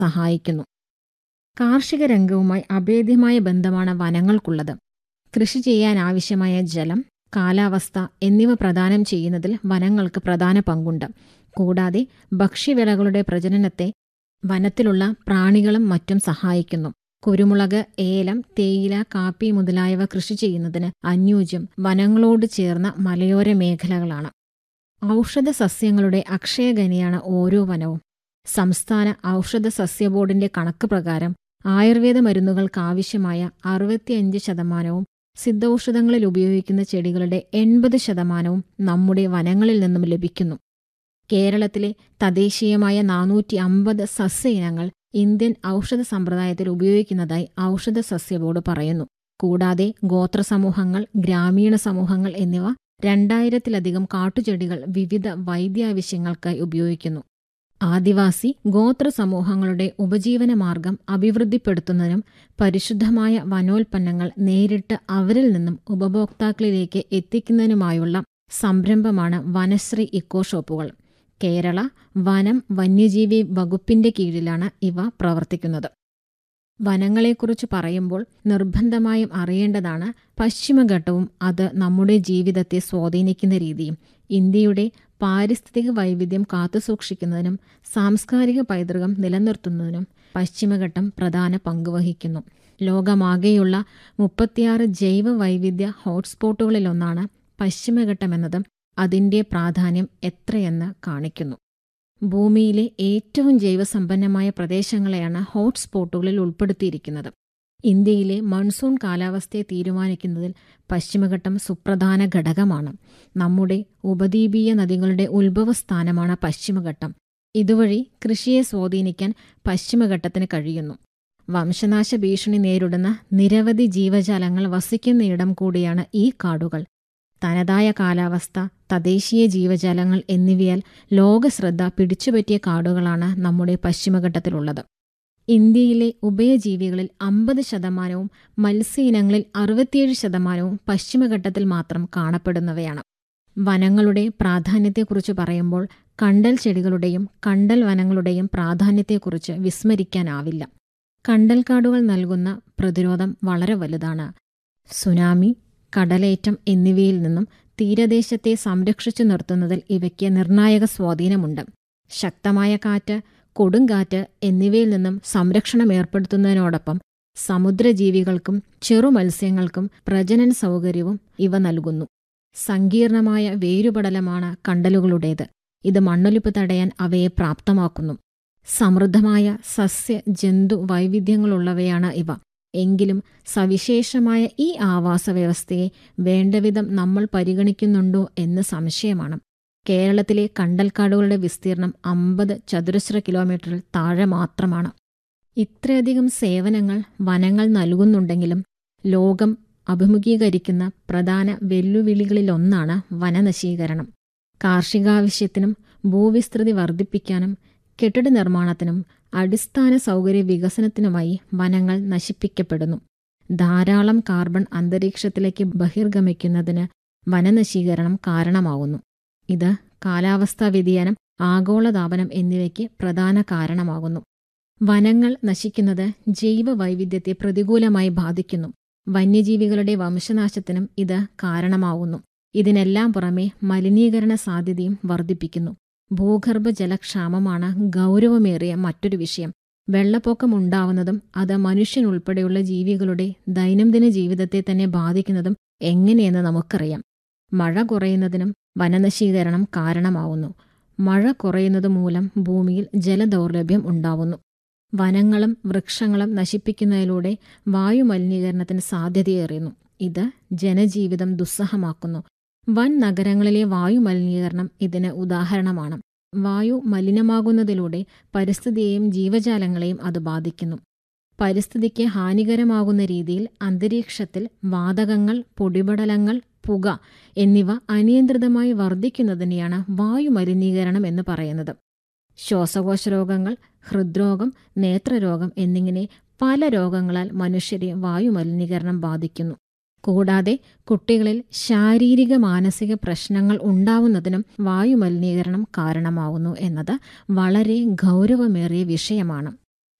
സഹായിക്കുന്നു കാർഷിക രംഗവുമായി അഭേദ്യമായ ബന്ധമാണ് വനങ്ങൾക്കുള്ളത് കൃഷി ചെയ്യാൻ ആവശ്യമായ ജലം കാലാവസ്ഥ എന്നിവ പ്രദാനം ചെയ്യുന്നതിൽ വനങ്ങൾക്ക് പ്രധാന പങ്കുണ്ട് കൂടാതെ ഭക്ഷ്യവിളകളുടെ പ്രജനനത്തെ വനത്തിലുള്ള പ്രാണികളും മറ്റും സഹായിക്കുന്നു കുരുമുളക് ഏലം തേയില കാപ്പി മുതലായവ കൃഷി ചെയ്യുന്നതിന് അനുയോജ്യം വനങ്ങളോട് ചേർന്ന മലയോര മേഖലകളാണ് ഔഷധ സസ്യങ്ങളുടെ അക്ഷയഖനിയാണ് ഓരോ വനവും സംസ്ഥാന ഔഷധ സസ്യ ബോർഡിന്റെ കണക്ക് പ്രകാരം ആയുർവേദ മരുന്നുകൾക്ക് ആവശ്യമായ അറുപത്തിയഞ്ച് ശതമാനവും സിദ്ധൌഷധങ്ങളിൽ ഉപയോഗിക്കുന്ന ചെടികളുടെ എൺപത് ശതമാനവും നമ്മുടെ വനങ്ങളിൽ നിന്നും ലഭിക്കുന്നു കേരളത്തിലെ തദ്ദേശീയമായ നാനൂറ്റി അമ്പത് സസ്യ ഇനങ്ങൾ ഇന്ത്യൻ ഔഷധ സമ്പ്രദായത്തിൽ ഉപയോഗിക്കുന്നതായി ഔഷധ സസ്യ ബോർഡ് പറയുന്നു കൂടാതെ ഗോത്ര സമൂഹങ്ങൾ ഗ്രാമീണ സമൂഹങ്ങൾ എന്നിവ രണ്ടായിരത്തിലധികം കാട്ടുചെടികൾ വിവിധ വൈദ്യാവശ്യങ്ങൾക്കായി ഉപയോഗിക്കുന്നു ആദിവാസി ഗോത്ര സമൂഹങ്ങളുടെ ഉപജീവന മാർഗം അഭിവൃദ്ധിപ്പെടുത്തുന്നതിനും പരിശുദ്ധമായ വനോൽപ്പന്നങ്ങൾ നേരിട്ട് അവരിൽ നിന്നും ഉപഭോക്താക്കളിലേക്ക് എത്തിക്കുന്നതിനുമായുള്ള സംരംഭമാണ് വനശ്രീ ഇക്കോ ഷോപ്പുകൾ കേരള വനം വന്യജീവി വകുപ്പിന്റെ കീഴിലാണ് ഇവ പ്രവർത്തിക്കുന്നത് വനങ്ങളെക്കുറിച്ച് പറയുമ്പോൾ നിർബന്ധമായും അറിയേണ്ടതാണ് പശ്ചിമഘട്ടവും അത് നമ്മുടെ ജീവിതത്തെ സ്വാധീനിക്കുന്ന രീതിയും ഇന്ത്യയുടെ പാരിസ്ഥിതിക വൈവിധ്യം കാത്തുസൂക്ഷിക്കുന്നതിനും സാംസ്കാരിക പൈതൃകം നിലനിർത്തുന്നതിനും പശ്ചിമഘട്ടം പ്രധാന പങ്കുവഹിക്കുന്നു ലോകമാകെയുള്ള മുപ്പത്തിയാറ് ജൈവ വൈവിധ്യ ഹോട്ട്സ്പോട്ടുകളിലൊന്നാണ് പശ്ചിമഘട്ടമെന്നത് അതിന്റെ പ്രാധാന്യം എത്രയെന്ന് കാണിക്കുന്നു ഭൂമിയിലെ ഏറ്റവും ജൈവസമ്പന്നമായ പ്രദേശങ്ങളെയാണ് ഹോട്ട്സ്പോട്ടുകളിൽ ഉൾപ്പെടുത്തിയിരിക്കുന്നത് ഇന്ത്യയിലെ മൺസൂൺ കാലാവസ്ഥയെ തീരുമാനിക്കുന്നതിൽ പശ്ചിമഘട്ടം സുപ്രധാന ഘടകമാണ് നമ്മുടെ ഉപദ്വീപീയ നദികളുടെ ഉത്ഭവസ്ഥാനമാണ് പശ്ചിമഘട്ടം ഇതുവഴി കൃഷിയെ സ്വാധീനിക്കാൻ പശ്ചിമഘട്ടത്തിന് കഴിയുന്നു വംശനാശ ഭീഷണി നേരിടുന്ന നിരവധി ജീവജാലങ്ങൾ വസിക്കുന്നയിടം കൂടിയാണ് ഈ കാടുകൾ തനതായ കാലാവസ്ഥ തദ്ദേശീയ ജീവജാലങ്ങൾ എന്നിവയാൽ ലോകശ്രദ്ധ പിടിച്ചുപറ്റിയ കാടുകളാണ് നമ്മുടെ പശ്ചിമഘട്ടത്തിലുള്ളത് ഇന്ത്യയിലെ ഉഭയജീവികളിൽ അമ്പത് ശതമാനവും മത്സ്യ ഇനങ്ങളിൽ അറുപത്തിയേഴ് ശതമാനവും പശ്ചിമഘട്ടത്തിൽ മാത്രം കാണപ്പെടുന്നവയാണ് വനങ്ങളുടെ പ്രാധാന്യത്തെക്കുറിച്ച് പറയുമ്പോൾ കണ്ടൽ ചെടികളുടെയും കണ്ടൽ വനങ്ങളുടെയും പ്രാധാന്യത്തെക്കുറിച്ച് വിസ്മരിക്കാനാവില്ല കണ്ടൽക്കാടുകൾ നൽകുന്ന പ്രതിരോധം വളരെ വലുതാണ് സുനാമി കടലേറ്റം എന്നിവയിൽ നിന്നും തീരദേശത്തെ സംരക്ഷിച്ചു നിർത്തുന്നതിൽ ഇവയ്ക്ക് നിർണായക സ്വാധീനമുണ്ട് ശക്തമായ കാറ്റ് കൊടുങ്കാറ്റ് എന്നിവയിൽ നിന്നും സംരക്ഷണം ഏർപ്പെടുത്തുന്നതിനോടൊപ്പം സമുദ്രജീവികൾക്കും ചെറുമത്സ്യങ്ങൾക്കും പ്രജനന സൗകര്യവും ഇവ നൽകുന്നു സങ്കീർണമായ വേരുപടലമാണ് കണ്ടലുകളുടേത് ഇത് മണ്ണൊലിപ്പ് തടയാൻ അവയെ പ്രാപ്തമാക്കുന്നു സമൃദ്ധമായ സസ്യ ജന്തു വൈവിധ്യങ്ങളുള്ളവയാണ് ഇവ എങ്കിലും സവിശേഷമായ ഈ ആവാസ വ്യവസ്ഥയെ വേണ്ടവിധം നമ്മൾ പരിഗണിക്കുന്നുണ്ടോ എന്ന് സംശയമാണ് കേരളത്തിലെ കണ്ടൽക്കാടുകളുടെ വിസ്തീർണം അമ്പത് ചതുരശ്ര കിലോമീറ്ററിൽ താഴെ മാത്രമാണ് ഇത്രയധികം സേവനങ്ങൾ വനങ്ങൾ നൽകുന്നുണ്ടെങ്കിലും ലോകം അഭിമുഖീകരിക്കുന്ന പ്രധാന വെല്ലുവിളികളിലൊന്നാണ് വനനശീകരണം കാർഷികാവശ്യത്തിനും ഭൂവിസ്തൃതി വർദ്ധിപ്പിക്കാനും കെട്ടിട നിർമ്മാണത്തിനും അടിസ്ഥാന സൗകര്യ വികസനത്തിനുമായി വനങ്ങൾ നശിപ്പിക്കപ്പെടുന്നു ധാരാളം കാർബൺ അന്തരീക്ഷത്തിലേക്ക് ബഹിർഗമിക്കുന്നതിന് വനനശീകരണം കാരണമാവുന്നു ഇത് കാലാവസ്ഥാ വ്യതിയാനം ആഗോളതാപനം എന്നിവയ്ക്ക് പ്രധാന കാരണമാകുന്നു വനങ്ങൾ നശിക്കുന്നത് ജൈവ വൈവിധ്യത്തെ പ്രതികൂലമായി ബാധിക്കുന്നു വന്യജീവികളുടെ വംശനാശത്തിനും ഇത് കാരണമാവുന്നു ഇതിനെല്ലാം പുറമെ മലിനീകരണ സാധ്യതയും വർദ്ധിപ്പിക്കുന്നു ഭൂഗർഭ ജലക്ഷാമമാണ് ഗൗരവമേറിയ മറ്റൊരു വിഷയം വെള്ളപ്പൊക്കം ഉണ്ടാവുന്നതും അത് മനുഷ്യനുൾപ്പെടെയുള്ള ജീവികളുടെ ദൈനംദിന ജീവിതത്തെ തന്നെ ബാധിക്കുന്നതും എങ്ങനെയെന്ന് നമുക്കറിയാം മഴ കുറയുന്നതിനും വനനശീകരണം കാരണമാവുന്നു മഴ കുറയുന്നത് മൂലം ഭൂമിയിൽ ജലദൗർലഭ്യം ഉണ്ടാവുന്നു വനങ്ങളും വൃക്ഷങ്ങളും നശിപ്പിക്കുന്നതിലൂടെ വായുമലിനീകരണത്തിന് സാധ്യതയേറിയുന്നു ഇത് ജനജീവിതം ദുസ്സഹമാക്കുന്നു വൻ നഗരങ്ങളിലെ വായുമലിനീകരണം ഇതിന് ഉദാഹരണമാണ് വായു മലിനമാകുന്നതിലൂടെ പരിസ്ഥിതിയെയും ജീവജാലങ്ങളെയും അത് ബാധിക്കുന്നു പരിസ്ഥിതിക്ക് ഹാനികരമാകുന്ന രീതിയിൽ അന്തരീക്ഷത്തിൽ വാതകങ്ങൾ പൊടിപടലങ്ങൾ പുക എന്നിവ അനിയന്ത്രിതമായി വർദ്ധിക്കുന്നതിനെയാണ് വായുമലിനീകരണം എന്ന് പറയുന്നത് ശ്വാസകോശ രോഗങ്ങൾ ഹൃദ്രോഗം നേത്രരോഗം എന്നിങ്ങനെ പല രോഗങ്ങളാൽ മനുഷ്യരെ വായുമലിനീകരണം ബാധിക്കുന്നു കൂടാതെ കുട്ടികളിൽ ശാരീരിക മാനസിക പ്രശ്നങ്ങൾ ഉണ്ടാവുന്നതിനും വായുമലിനീകരണം കാരണമാവുന്നു എന്നത് വളരെ ഗൗരവമേറിയ വിഷയമാണ്